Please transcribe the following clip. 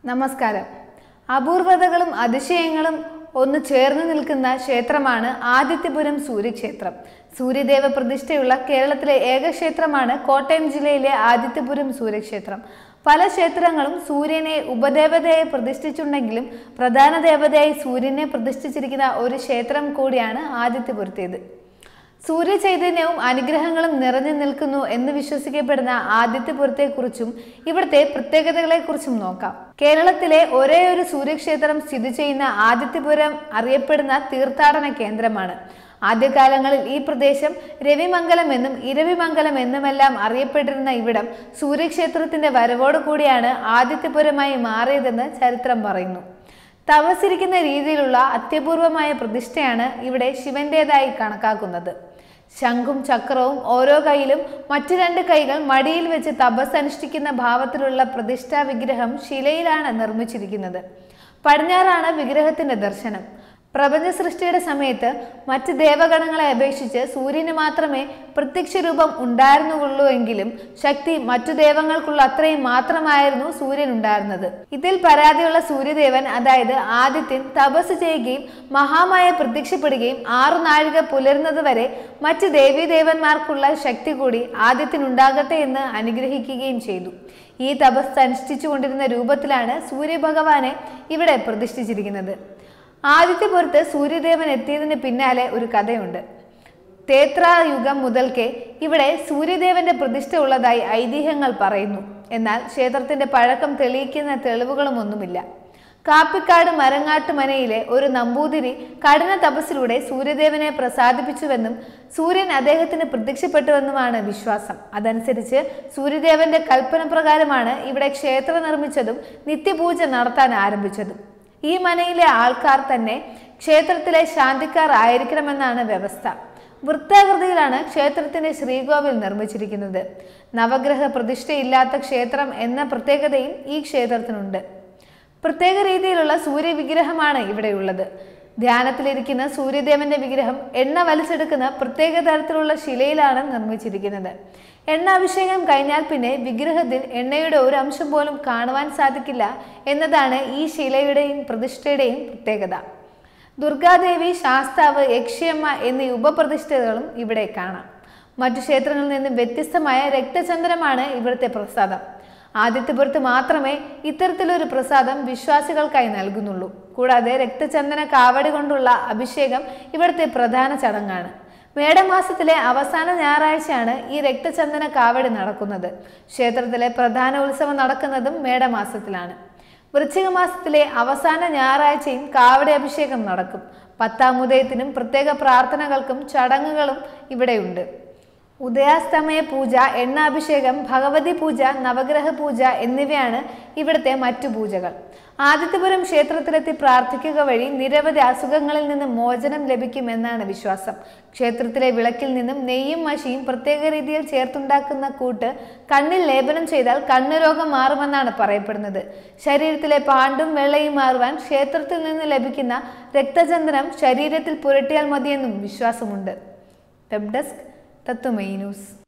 നമസ്കാരം അപൂർവതകളും അതിശയങ്ങളും ഒന്ന് ചേർന്ന് നിൽക്കുന്ന ക്ഷേത്രമാണ് ആദിത്യപുരം സൂര്യക്ഷേത്രം സൂര്യദേവ പ്രതിഷ്ഠയുള്ള കേരളത്തിലെ ഏക ക്ഷേത്രമാണ് കോട്ടയം ജില്ലയിലെ ആദിത്യപുരം സൂര്യക്ഷേത്രം പല ക്ഷേത്രങ്ങളും സൂര്യനെ ഉപദേവതയായി പ്രതിഷ്ഠിച്ചിട്ടുണ്ടെങ്കിലും പ്രധാന ദേവതയായി സൂര്യനെ പ്രതിഷ്ഠിച്ചിരിക്കുന്ന ഒരു ക്ഷേത്രം കൂടിയാണ് ആദിത്യപുരത്തേത് സൂര്യ ചൈതന്യവും അനുഗ്രഹങ്ങളും നിറഞ്ഞു നിൽക്കുന്നു എന്ന് വിശ്വസിക്കപ്പെടുന്ന ആദിത്യപുരത്തെക്കുറിച്ചും ഇവിടുത്തെ പ്രത്യേകതകളെക്കുറിച്ചും നോക്കാം കേരളത്തിലെ ഒരേ ഒരു സൂര്യക്ഷേത്രം സ്ഥിതി ചെയ്യുന്ന ആദിത്യപുരം അറിയപ്പെടുന്ന തീർത്ഥാടന കേന്ദ്രമാണ് ആദ്യകാലങ്ങളിൽ ഈ പ്രദേശം രവിമംഗലം എന്നും ഇരവിമംഗലം എന്നുമെല്ലാം അറിയപ്പെട്ടിരുന്ന ഇവിടം സൂര്യക്ഷേത്രത്തിന്റെ വരവോടു കൂടിയാണ് ആദിത്യപുരമായി മാറിയതെന്ന് ചരിത്രം പറയുന്നു തപസിരിക്കുന്ന രീതിയിലുള്ള അത്യപൂർവമായ പ്രതിഷ്ഠയാണ് ഇവിടെ ശിവന്റേതായി കണക്കാക്കുന്നത് ശംഖും ചക്രവും ഓരോ കൈയിലും മറ്റു രണ്ട് കൈകൾ മടിയിൽ വെച്ച് തപസ് അനുഷ്ഠിക്കുന്ന ഭാവത്തിലുള്ള പ്രതിഷ്ഠാ വിഗ്രഹം ശിലയിലാണ് നിർമ്മിച്ചിരിക്കുന്നത് പടിഞ്ഞാറാണ് വിഗ്രഹത്തിന്റെ ദർശനം പ്രപഞ്ച സൃഷ്ടിയുടെ സമയത്ത് മറ്റ് ദേവഗണങ്ങളെ അപേക്ഷിച്ച് സൂര്യന് മാത്രമേ പ്രത്യക്ഷ രൂപം ഉണ്ടായിരുന്നുള്ളൂ എങ്കിലും ശക്തി മറ്റു ദേവങ്ങൾക്കുള്ള അത്രയും മാത്രമായിരുന്നു സൂര്യൻ ഉണ്ടായിരുന്നത് ഇതിൽ പരാതിയുള്ള സൂര്യദേവൻ അതായത് ആദിത്യൻ തപസ് ചെയ്യുകയും മഹാമായ പ്രത്യക്ഷപ്പെടുകയും ആറു നാഴിക പുലരുന്നത് വരെ മറ്റ് ദേവീദേവന്മാർക്കുള്ള ശക്തി കൂടി ആദിത്യനുണ്ടാകട്ടെ എന്ന് അനുഗ്രഹിക്കുകയും ചെയ്തു ഈ തപസ് അനുഷ്ഠിച്ചുകൊണ്ടിരുന്ന രൂപത്തിലാണ് സൂര്യഭഗവാനെ ഇവിടെ പ്രതിഷ്ഠിച്ചിരിക്കുന്നത് ആദിത്യപുരത്ത് സൂര്യദേവൻ എത്തിയതിന് പിന്നാലെ ഒരു കഥയുണ്ട് തേത്രായുഗം മുതൽക്കേ ഇവിടെ സൂര്യദേവന്റെ പ്രതിഷ്ഠ ഉള്ളതായി ഐതിഹ്യങ്ങൾ പറയുന്നു എന്നാൽ ക്ഷേത്രത്തിന്റെ പഴക്കം തെളിയിക്കുന്ന തെളിവുകളും ഒന്നുമില്ല കാപ്പിക്കാട് മരങ്ങാട്ട് മനയിലെ ഒരു നമ്പൂതിരി കഠിന തപസ്സിലൂടെ സൂര്യദേവനെ പ്രസാദിപ്പിച്ചുവെന്നും സൂര്യൻ അദ്ദേഹത്തിന് പ്രത്യക്ഷപ്പെട്ടുവെന്നുമാണ് വിശ്വാസം അതനുസരിച്ച് സൂര്യദേവന്റെ കൽപ്പന പ്രകാരമാണ് ഇവിടെ ക്ഷേത്രം നിർമ്മിച്ചതും നിത്യപൂജ നടത്താൻ ആരംഭിച്ചതും ഈ മനയിലെ ആൾക്കാർ തന്നെ ക്ഷേത്രത്തിലെ ശാന്തിക്കാർ ആയിരിക്കണമെന്നാണ് വ്യവസ്ഥ വൃത്താകൃതിയിലാണ് ക്ഷേത്രത്തിന്റെ ശ്രീകോവിൽ നിർമ്മിച്ചിരിക്കുന്നത് നവഗ്രഹ പ്രതിഷ്ഠയില്ലാത്ത ക്ഷേത്രം എന്ന പ്രത്യേകതയും ഈ ക്ഷേത്രത്തിനുണ്ട് പ്രത്യേക രീതിയിലുള്ള സൂര്യവിഗ്രഹമാണ് ഇവിടെയുള്ളത് ധ്യാനത്തിലിരിക്കുന്ന സൂര്യദേവന്റെ വിഗ്രഹം എണ്ണ വലിച്ചെടുക്കുന്ന പ്രത്യേക തരത്തിലുള്ള ശിലയിലാണ് നിർമ്മിച്ചിരിക്കുന്നത് എണ്ണ അഭിഷേകം കഴിഞ്ഞാൽ പിന്നെ വിഗ്രഹത്തിൽ എണ്ണയുടെ ഒരു അംശം പോലും കാണുവാൻ സാധിക്കില്ല എന്നതാണ് ഈ ശിലയുടെയും പ്രതിഷ്ഠയുടെയും പ്രത്യേകത ദുർഗാദേവി ശാസ്താവ് യക്ഷിയമ്മ എന്നീ ഉപപ്രതിഷ്ഠകളും ഇവിടെ കാണാം മറ്റു ക്ഷേത്രങ്ങളിൽ നിന്നും വ്യത്യസ്തമായ രക്തചന്ദ്രമാണ് ഇവിടുത്തെ പ്രസാദം ആദിത്യപുരത്ത് മാത്രമേ ഇത്തരത്തിലൊരു പ്രസാദം വിശ്വാസികൾക്കായി നൽകുന്നുള്ളൂ കൂടാതെ രക്തചന്ദന കാവടി കൊണ്ടുള്ള അഭിഷേകം ഇവിടുത്തെ പ്രധാന ചടങ്ങാണ് മേടമാസത്തിലെ അവസാന ഞായറാഴ്ചയാണ് ഈ രക്തചന്ദന കാവടി നടക്കുന്നത് ക്ഷേത്രത്തിലെ പ്രധാന ഉത്സവം നടക്കുന്നതും മേടമാസത്തിലാണ് വൃശ്ചിക മാസത്തിലെ അവസാന ഞായറാഴ്ചയും കാവടി അഭിഷേകം നടക്കും പത്താം ഉദയത്തിനും പ്രത്യേക പ്രാർത്ഥനകൾക്കും ചടങ്ങുകളും ഇവിടെയുണ്ട് ഉദയാസ്തമയ പൂജ എണ്ണാഭിഷേകം ഭഗവതി പൂജ നവഗ്രഹ പൂജ എന്നിവയാണ് ഇവിടുത്തെ മറ്റു പൂജകൾ ആദിത്യപുരം ക്ഷേത്രത്തിലെത്തി പ്രാർത്ഥിക്കുക വഴി നിരവധി അസുഖങ്ങളിൽ നിന്ന് മോചനം ലഭിക്കും എന്നാണ് വിശ്വാസം ക്ഷേത്രത്തിലെ വിളക്കിൽ നിന്നും നെയ്യും മഷിയും പ്രത്യേക രീതിയിൽ ചേർത്തുണ്ടാക്കുന്ന കൂട്ട് കണ്ണിൽ ലേപനം ചെയ്താൽ കണ്ണുരോഗം മാറുമെന്നാണ് പറയപ്പെടുന്നത് ശരീരത്തിലെ പാണ്ടും വെള്ളയും മാറുവാൻ ക്ഷേത്രത്തിൽ നിന്ന് ലഭിക്കുന്ന രക്തചന്ദനം ശരീരത്തിൽ പുരട്ടിയാൽ മതിയെന്നും വിശ്വാസമുണ്ട് വെബ് ഡെസ്ക് തത്വമൈ ന്യൂസ്